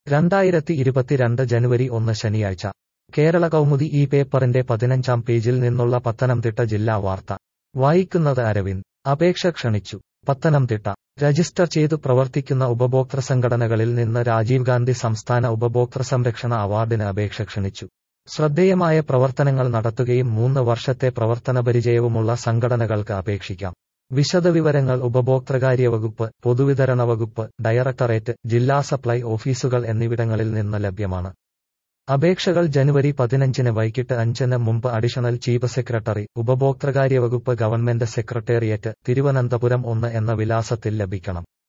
രണ്ടായിരത്തി ഇരുപത്തിരണ്ട് ജനുവരി ഒന്ന് ശനിയാഴ്ച കേരള കൗമുദി ഈ പേപ്പറിന്റെ പതിനഞ്ചാം പേജിൽ നിന്നുള്ള പത്തനംതിട്ട ജില്ലാ വാർത്ത വായിക്കുന്നത് അരവിന്ദ് അപേക്ഷ ക്ഷണിച്ചു പത്തനംതിട്ട രജിസ്റ്റർ ചെയ്തു പ്രവർത്തിക്കുന്ന ഉപഭോക്തൃ സംഘടനകളിൽ നിന്ന് രാജീവ് ഗാന്ധി സംസ്ഥാന ഉപഭോക്തൃ സംരക്ഷണ അവാർഡിന് അപേക്ഷ ക്ഷണിച്ചു ശ്രദ്ധേയമായ പ്രവർത്തനങ്ങൾ നടത്തുകയും മൂന്ന് വർഷത്തെ പ്രവർത്തനപരിചയവുമുള്ള സംഘടനകൾക്ക് അപേക്ഷിക്കാം വിശദവിവരങ്ങൾ ഉപഭോക്തൃകാര്യ വകുപ്പ് പൊതുവിതരണ വകുപ്പ് ഡയറക്ടറേറ്റ് ജില്ലാ സപ്ലൈ ഓഫീസുകൾ എന്നിവിടങ്ങളിൽ നിന്ന് ലഭ്യമാണ് അപേക്ഷകൾ ജനുവരി പതിനഞ്ചിന് വൈകിട്ട് അഞ്ചിന് മുമ്പ് അഡീഷണൽ ചീഫ് സെക്രട്ടറി ഉപഭോക്തൃകാര്യ വകുപ്പ് ഗവൺമെന്റ് സെക്രട്ടേറിയറ്റ് തിരുവനന്തപുരം ഒന്ന് എന്ന വിലാസത്തിൽ ലഭിക്കണം